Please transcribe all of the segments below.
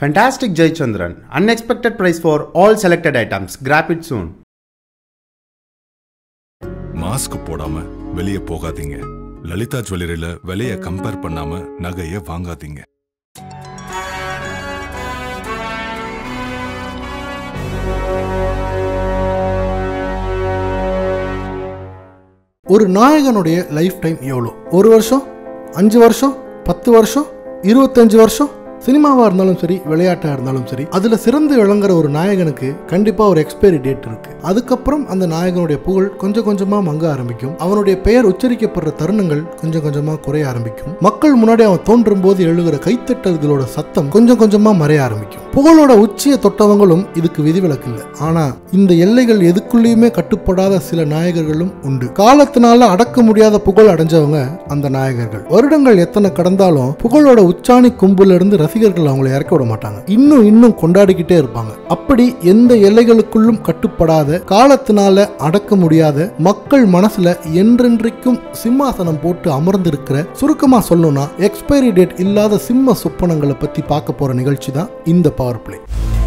Fantastic Jaychandran. Unexpected price for all selected items. Grab it soon. Mask போடாம வெளிய போகாதீங்க லலிதா ஜுவல்லரியில விலைய கம்பேர் பண்ணாம நகைய வாங்காதீங்க ஒரு நாயகனுடைய லைஃப் டைம் எவ்வளோ ஒரு வருஷம் அஞ்சு வருஷம் பத்து வருஷம் இருபத்தஞ்சு வருஷம் சினிமாவாக இருந்தாலும் சரி விளையாட்டாக இருந்தாலும் சரி அதில் சிறந்து விளங்குற ஒரு நாயகனுக்கு கண்டிப்பாக ஒரு எக்ஸ்பைரி டேட் இருக்கு அதுக்கப்புறம் அந்த நாயகனுடைய புகழ் கொஞ்சம் கொஞ்சமாக மங்க ஆரம்பிக்கும் அவனுடைய பெயர் உச்சரிக்கப்படுற தருணங்கள் கொஞ்சம் கொஞ்சமாக குறைய ஆரம்பிக்கும் மக்கள் முன்னாடி அவன் தோன்றும் போது எழுகிற கைத்தட்டல்களோட சத்தம் கொஞ்சம் கொஞ்சமாக மறைய ஆரம்பிக்கும் புகழோட உச்சியை தொட்டவங்களும் இதுக்கு விதிவிலக்கு இல்லை ஆனா இந்த எல்லைகள் எதுக்குள்ளேயுமே கட்டுப்படாத சில நாயகர்களும் உண்டு காலத்தினால அடக்க முடியாத புகழ் அடைஞ்சவங்க அந்த நாயகர்கள் வருடங்கள் எத்தனை கடந்தாலும் புகழோட உச்சாணி கும்புல இருந்து ரசிகர்கள் அவங்களை இறக்க விட மாட்டாங்க இன்னும் இன்னும் கொண்டாடிக்கிட்டே இருப்பாங்க அப்படி எந்த எல்லைகளுக்குள்ளும் கட்டுப்படாத காலத்தினால அடக்க முடியாத மக்கள் மனசுல என்றென்றைக்கும் சிம்மாசனம் போட்டு அமர்ந்திருக்கிற சுருக்கமா சொல்லணும்னா எக்ஸ்பைரி டேட் இல்லாத சிம்ம சொப்பனங்களை பத்தி பார்க்க போற நிகழ்ச்சி தான் இந்த பவர் பிளே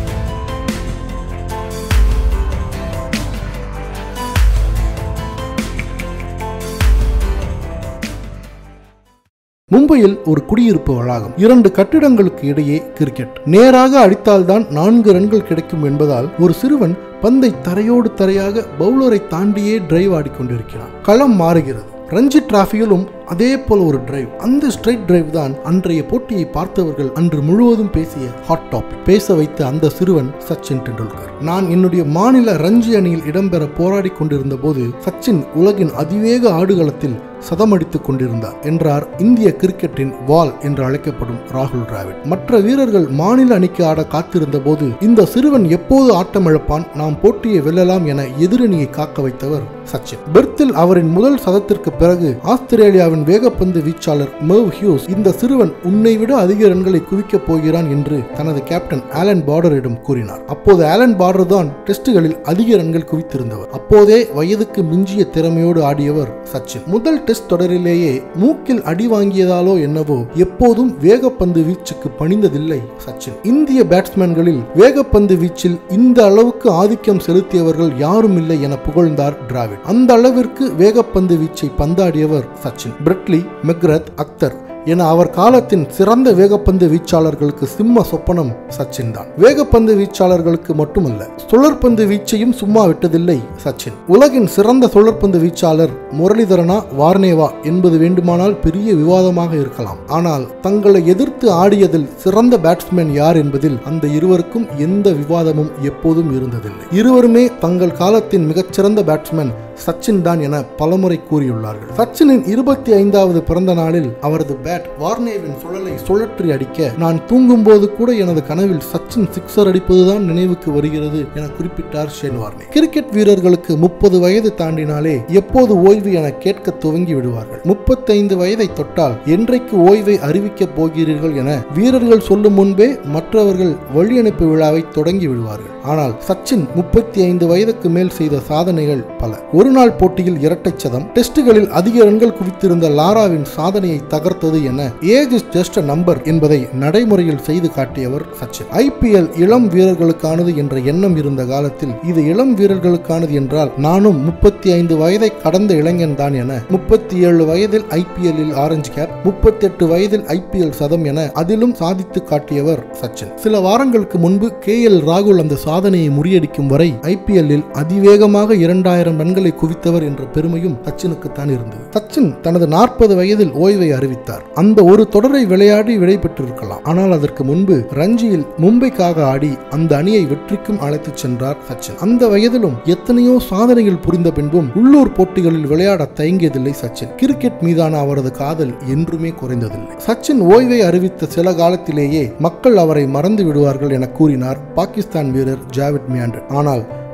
மும்பையில் ஒரு குடியிருப்பு வளாகம் இரண்டு கட்டிடங்களுக்கு இடையே கிரிக்கெட் நேராக அடித்தால்தான் நான்கு ரன்கள் கிடைக்கும் என்பதால் ஒரு சிறுவன் பந்தை தரையோடு தரையாக பவுலரை தாண்டியே டிரைவ் ஆடிக்கொண்டிருக்கிறான் களம் மாறுகிறது ரஞ்சி டிராஃபியிலும் அதே போல ஒரு டிரைவ் அந்த ஸ்ட்ரைட் டிரைவ் தான் அன்றைய போட்டியை பார்த்தவர்கள் அன்று முழுவதும் பேசிய ஹாட் டாபிக் பேச வைத்த அந்த சிறுவன் சச்சின் டெண்டுல்கர் நான் என்னுடைய மாநில ரஞ்சி அணியில் இடம்பெற போராடி கொண்டிருந்த போது சச்சின் உலகின் அதிவேக ஆடுகளத்தில் சதமடித்துக் கொண்டிருந்தார் என்றார் இந்திய கிரிக்கெட்டின் வால் என்று அழைக்கப்படும் ராகுல் டிராவிட் மற்ற வீரர்கள் மாநில அணிக்கு ஆட காத்திருந்த போது இந்த சிறுவன் எப்போது ஆட்டமிழப்பான் நாம் போட்டியை வெல்லலாம் என எதிரணியை காக்க வைத்தவர் சச்சின் பெர்த்தில் அவரின் முதல் சதத்திற்கு பிறகு ஆஸ்திரேலியாவின் வேகப்பந்து வீச்சாளர் மெர்வ் ஹியூஸ் இந்த சிறுவன் உன்னை விட அதிக ரன்களை குவிக்கப் போகிறான் என்று தனது கேப்டன் ஆலன் பார்டரிடம் கூறினார் அப்போது ஆலன் பார்டர் தான் டெஸ்டுகளில் அதிக ரன்கள் குவித்திருந்தவர் அப்போதே வயதுக்கு மிஞ்சிய திறமையோடு ஆடியவர் சச்சின் முதல் டெஸ்ட் தொடரிலேயே மூக்கில் அடி வாங்கியதாலோ என்னவோ எப்போதும் வேகப்பந்து வீச்சுக்கு பணிந்ததில்லை சச்சின் இந்திய பேட்ஸ்மேன்களில் வேகப்பந்து வீச்சில் இந்த அளவுக்கு ஆதிக்கம் செலுத்தியவர்கள் யாரும் இல்லை என புகழ்ந்தார் டிராவிட் அந்த அளவிற்கு வேகப்பந்து வீச்சை பந்தாடியவர் சச்சின் பிரெட்லி மெக்ரத் அக்தர் என அவர் காலத்தின் சிறந்த வேகப்பந்து வீச்சாளர்களுக்கு சிம்ம சொப்பனம் சச்சின் தான் வேகப்பந்து வீச்சாளர்களுக்கு மட்டுமல்ல சுழற்பந்து வீச்சையும் சும்மா விட்டதில்லை சச்சின் உலகின் சிறந்த சுழற்பந்து வீச்சாளர் முரளிதரனா வார்னேவா என்பது வேண்டுமானால் பெரிய விவாதமாக இருக்கலாம் ஆனால் தங்களை எதிர்த்து ஆடியதில் சிறந்த பேட்ஸ்மேன் யார் என்பதில் அந்த இருவருக்கும் எந்த விவாதமும் எப்போதும் இருந்ததில்லை இருவருமே தங்கள் காலத்தின் மிகச்சிறந்த பேட்ஸ்மேன் சச்சின் தான் என பலமுறை கூறியுள்ளார்கள் சச்சினின் இருபத்தி ஐந்தாவது பிறந்த நாளில் அவரது பேட் வார்னேவின் சுழலை சுழற்றி அடிக்க நான் தூங்கும் போது கூட எனது கனவில் சச்சின் சிக்ஸர் அடிப்பதுதான் நினைவுக்கு வருகிறது என குறிப்பிட்டார் ஷேன் வார்னே கிரிக்கெட் வீரர்களுக்கு முப்பது வயது தாண்டினாலே எப்போது ஓய்வு என கேட்க துவங்கி விடுவார்கள் முப்பத்தைந்து வயதை தொட்டால் என்றைக்கு ஓய்வை அறிவிக்கப் போகிறீர்கள் என வீரர்கள் சொல்லும் முன்பே மற்றவர்கள் வழி அனுப்பு விழாவை தொடங்கி விடுவார்கள் ஆனால் சச்சின் முப்பத்தி ஐந்து வயதுக்கு மேல் செய்த சாதனைகள் பல ஒரு நாள் போட்டியில் இரட்டை சதம் டெஸ்டுகளில் அதிக ரன்கள் குவித்திருந்த லாராவின் சாதனையை தகர்த்தது என ஏஜ் இஸ் ஜஸ்ட் நம்பர் என்பதை நடைமுறையில் செய்து காட்டியவர் சச்சின் ஐபிஎல் இளம் வீரர்களுக்கானது என்ற எண்ணம் இருந்த காலத்தில் இது இளம் வீரர்களுக்கானது என்றால் நானும் முப்பத்தி ஐந்து வயதை கடந்த இளைஞன் தான் என முப்பத்தி ஏழு வயதில் ஐபிஎல்லில் ஆரஞ்சு கேப் முப்பத்தி எட்டு வயதில் ஐபிஎல் சதம் என அதிலும் சாதித்து காட்டியவர் சச்சின் சில வாரங்களுக்கு முன்பு கே எல் ராகுல் அந்த சாதனையை முறியடிக்கும் வரை ஐபிஎல்லில் அதிவேகமாக இரண்டாயிரம் ரன்களை குவித்தவர் என்ற பெருமையும் சச்சினுக்குத்தான் இருந்தது சச்சின் தனது நாற்பது வயதில் ஓய்வை அறிவித்தார் அந்த ஒரு தொடரை விளையாடி விடை பெற்றிருக்கலாம் ஆனால் அதற்கு முன்பு ரஞ்சியில் மும்பைக்காக ஆடி அந்த அணியை வெற்றிக்கும் அழைத்துச் சென்றார் சச்சின் அந்த வயதிலும் எத்தனையோ சாதனைகள் புரிந்த பின்பும் உள்ளூர் போட்டிகளில் விளையாட தயங்கியதில்லை சச்சின் கிரிக்கெட் மீதான அவரது காதல் என்றுமே குறைந்ததில்லை சச்சின் ஓய்வை அறிவித்த சில காலத்திலேயே மக்கள் அவரை மறந்து விடுவார்கள் என கூறினார் பாகிஸ்தான் வீரர் ஜாவித் மியாண்டர் ஆனால்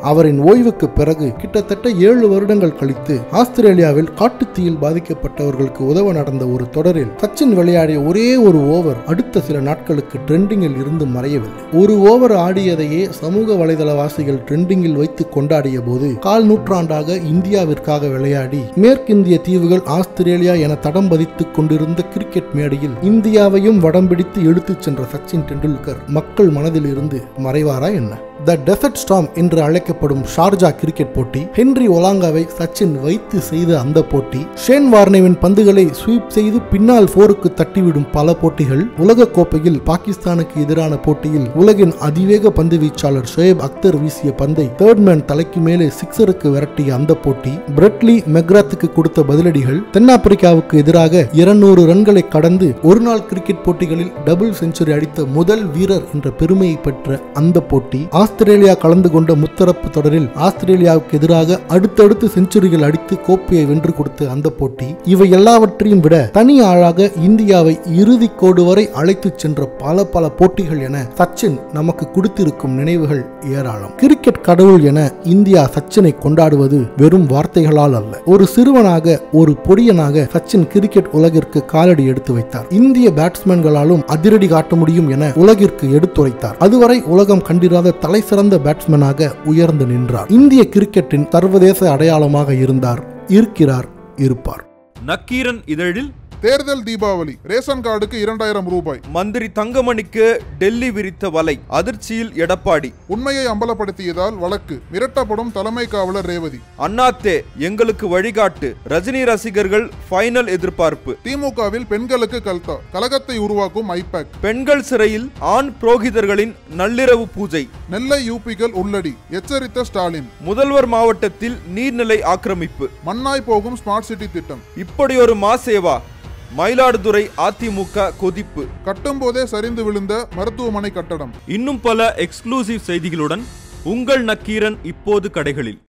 அவரின் ஓய்வுக்கு பிறகு கிட்டத்தட்ட ஏழு வருடங்கள் கழித்து ஆஸ்திரேலியாவில் காட்டுத்தீயில் பாதிக்கப்பட்டவர்களுக்கு உதவ நடந்த ஒரு தொடரில் சச்சின் விளையாடிய ஒரே ஒரு ஓவர் அடுத்த சில நாட்களுக்கு ட்ரெண்டிங்கில் இருந்து மறையவில்லை ஒரு ஓவர் ஆடியதையே சமூக வலைதளவாசிகள் ட்ரெண்டிங்கில் வைத்து கொண்டாடிய போது கால் நூற்றாண்டாக இந்தியாவிற்காக விளையாடி மேற்கிந்திய தீவுகள் ஆஸ்திரேலியா என தடம் பதித்துக் கொண்டிருந்த கிரிக்கெட் மேடையில் இந்தியாவையும் வடம் பிடித்து இழுத்துச் சென்ற சச்சின் டெண்டுல்கர் மக்கள் மனதில் இருந்து மறைவாரா என்ன த டெசர்ட் ஸ்டாம் என்று அழைக்கப்படும் ஷார்ஜா கிரிக்கெட் போட்டி ஹென்றி ஒலாங்காவை சச்சின் வைத்து செய்த அந்த போட்டி ஷேன் வார்னேவின் பந்துகளை ஸ்வீப் செய்து பின்னால் போருக்கு தட்டிவிடும் பல போட்டிகள் உலக கோப்பையில் பாகிஸ்தானுக்கு எதிரான போட்டியில் உலகின் அதிவேக பந்து வீச்சாளர் ஷோயப் அக்தர் வீசிய பந்தை தேர்ட் மேன் தலைக்கு மேலே சிக்ஸருக்கு விரட்டிய அந்த போட்டி பிரெட்லி மெக்ராத்துக்கு கொடுத்த பதிலடிகள் தென்னாப்பிரிக்காவுக்கு எதிராக இருநூறு ரன்களை கடந்து ஒருநாள் கிரிக்கெட் போட்டிகளில் டபுள் செஞ்சுரி அடித்த முதல் வீரர் என்ற பெருமையை பெற்ற அந்த போட்டி ஆஸ்திரேலியா கலந்து கொண்ட முத்தரப்பு தொடரில் ஆஸ்திரேலியாவுக்கு எதிராக அடுத்தடுத்து செஞ்சுரிகள் அடித்து கோப்பையை வென்று கொடுத்த அந்த போட்டி இவை எல்லாவற்றையும் விட தனி ஆளாக இந்தியாவை இறுதி கோடு வரை அழைத்துச் சென்ற பல பல போட்டிகள் என சச்சின் நமக்கு கொடுத்திருக்கும் நினைவுகள் ஏராளம் கிரிக்கெட் கடவுள் என இந்தியா சச்சினை கொண்டாடுவது வெறும் வார்த்தைகளால் அல்ல ஒரு சிறுவனாக ஒரு பொடியனாக சச்சின் கிரிக்கெட் உலகிற்கு காலடி எடுத்து வைத்தார் இந்திய பேட்ஸ்மேன்களாலும் அதிரடி காட்ட முடியும் என உலகிற்கு எடுத்துரைத்தார் அதுவரை உலகம் கண்டிராத தலை சிறந்த பேட்ஸ்மேனாக உயர்ந்து நின்றார் இந்திய கிரிக்கெட்டின் சர்வதேச அடையாளமாக இருந்தார் இருக்கிறார் இருப்பார் நக்கீரன் இதழில் தேர்தல் தீபாவளி ரேஷன் கார்டுக்கு இரண்டாயிரம் ரூபாய் மந்திரி தங்கமணிக்கு டெல்லி விரித்த வலை அதிர்ச்சியில் எடப்பாடி உண்மையை அம்பலப்படுத்தியதால் வழக்கு மிரட்டப்படும் தலைமை காவலர் ரேவதி அண்ணாத்தே எங்களுக்கு வழிகாட்டு ரஜினி ரசிகர்கள் ஃபைனல் எதிர்பார்ப்பு திமுகவில் பெண்களுக்கு கல்தா கலகத்தை உருவாக்கும் ஐபேக் பெண்கள் சிறையில் ஆண் புரோகிதர்களின் நள்ளிரவு பூஜை நெல்லை யூபிகள் உள்ளடி எச்சரித்த ஸ்டாலின் முதல்வர் மாவட்டத்தில் நீர்நிலை ஆக்கிரமிப்பு மண்ணாய் போகும் ஸ்மார்ட் சிட்டி திட்டம் இப்படியொரு மாசேவா மயிலாடுதுறை அதிமுக கொதிப்பு கட்டும்போதே சரிந்து விழுந்த மருத்துவமனை கட்டடம் இன்னும் பல எக்ஸ்க்ளூசிவ் செய்திகளுடன் உங்கள் நக்கீரன் இப்போது கடைகளில்